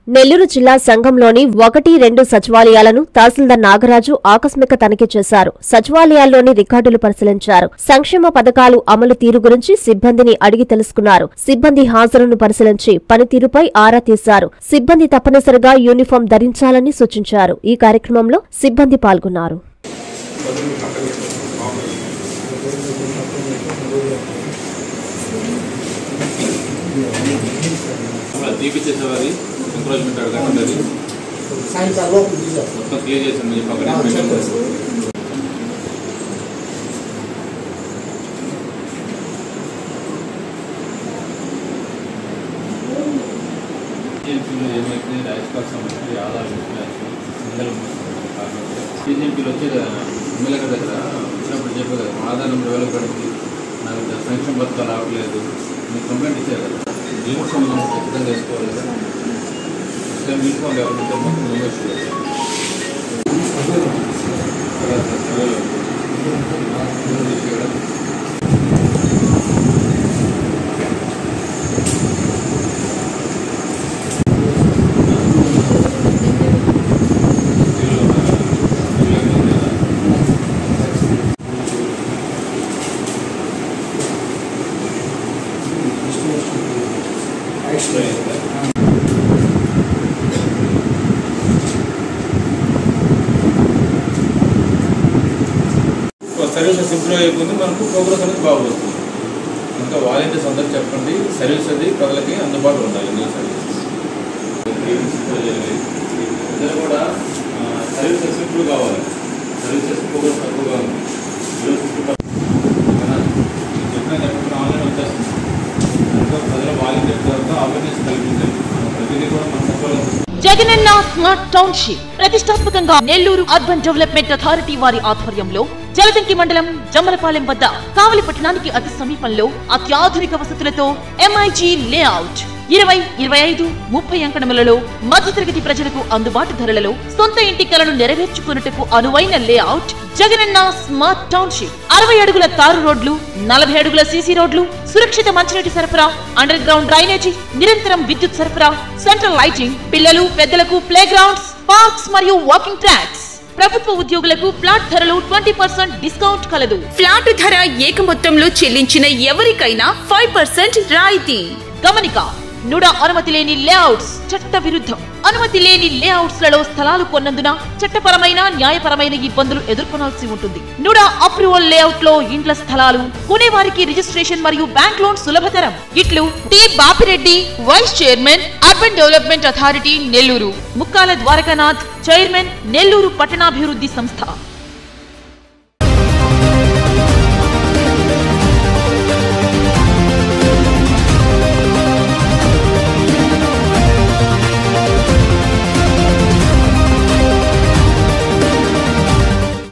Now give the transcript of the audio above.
నెల్లూరు జిల్లా సంఘంలోని ఒకటి రెండు సచివాలయాలను తహసీల్దార్ నాగరాజు ఆకస్మిక తనిఖీ చేశారు సచివాలయాల్లోని రికార్డులు పరిశీలించారు సంక్షేమ పథకాలు అమలు తీరు గురించి సిబ్బందిని అడిగి తెలుసుకున్నారు సిబ్బంది హాజరును పరిశీలించి పనితీరుపై ఆరా తీశారు సిబ్బంది తప్పనిసరిగా యూనిఫామ్ ధరించాలని సూచించారు ఈ కార్యక్రమంలో సిబ్బంది పాల్గొన్నారు మళ్ళీ తీపిచ్చేసేవారి ఎంకరేజ్మెంట్ అడగండి ఉండేది సాయంత్రం లోపు తీసారు మొత్తం క్లియర్ చేసాను మీరు పక్కన టీజీఎంపీలో ఏమైతే రాజకీయ సంబంధించి ఆధార్ సింగల్ టీజీఎంపీలో వచ్చే ఎమ్మెల్యే గారి దగ్గర వచ్చినప్పుడు చెప్పే కదా మా ఆధార్ నెంబర్ ఎవరికి పడింది నాకు ఇక్కడ సంక్షేమ పథకాలు రావట్లేదు మీకు కంప్లైంట్ ఇచ్చారు కదా యూనిఫామ్ మనం ఖచ్చితంగా వేసుకోవాలి కదా ఖచ్చితంగా యూనిఫామ్ లేకపోతే మొత్తం ముందు సర్వీసెస్ ఇంప్రూవ్ అయిపోతుంది మనకు ప్రోగ్రెస్ అనేది బాగుంటుంది ఇంకా వాలంటీర్స్ అందరూ చెప్పండి సర్వీస్ అది ప్రజలకి అందుబాటులో ఉండాలి న్యూ సర్వీసెస్ ఇద్దరు కూడా సర్వీసెస్ ఇంప్రూవ్ కావాలి సర్వీసెస్ ప్రోగ్రెస్ తక్కువగా ఉంది ఈరోజు ఫిఫ్టీ చెప్పిన చెప్పిన ఆన్లైన్ వచ్చేస్తుంది దాంట్లో ప్రజల వాలంటీర్ ద్వారా అవేర్నెస్ కల్పించాలి మనం ప్రతిదీ కూడా మన సచివాలయం జగనన్న స్మార్ట్ టౌన్షిప్ ప్రతిష్టాత్మకంగా నెల్లూరు అర్బన్ డెవలప్మెంట్ అథారిటీ వారి ఆధ్వర్యంలో జలదంకి మండలం జమ్మలపాలెం వద్ద కావలి పట్టణానికి అతి సమీపంలో అత్యాధునిక వసతులతో ఎంఐజీ లేఅవుట్ ఇరవై ఇరవై ఐదు ముప్పై అంకణములలో మధ్యతరగతి ప్రజలకు అందుబాటు ధరలలో సొంత ఇంటి కలను నెరవేర్చుకున్నట్టుకు అనువైన లేఅవుట్ జగనన్న స్మార్ట్ టౌన్షిప్ అరవై అడుగుల తారు రోడ్లు నలభై అడుగుల సీసీ రోడ్లు సురక్షిత మంచినీటి సరఫరా అండర్ గ్రౌండ్ డ్రైనేజీ నిరంతరం విద్యుత్ సరఫరా సెంట్రల్ లైటింగ్ పిల్లలు పెద్దలకు ప్లే గ్రౌండ్స్ పార్క్స్ మరియు వాకింగ్ ట్రాక్స్ ప్రభుత్వ ఉద్యోగులకు ఫ్లాట్ ధరలు ట్వంటీ పర్సెంట్ డిస్కౌంట్ కలదు ఫ్లాట్ ధర ఏక మొత్తంలో చెల్లించిన ఎవరికైనా ఫైవ్ పర్సెంట్ రాయితీ గమనిక నుడ అనుమతి లేని లేఅవుట్స్ చట్ట విరుద్ధం అనుమతి లేని లేఅవుట్స్ లలో స్థలాలు కొన్నందున చట్టపరమైన న్యాయపరమైన ఇబ్బందులు ఎదుర్కొనాల్సి ఉంటుంది నుడ అప్రూవల్ లేఅవుట్ లో ఇండ్ల స్థలాలు కొనేవారికి రిజిస్ట్రేషన్ మరియు బ్యాంక్ లోన్ సులభతరం ఇట్లు T Bapireddy vice chairman urban development authority Nellore Mukkala Dwarakanath chairman Nellore పట్టణాభివృద్ధి సంస్థ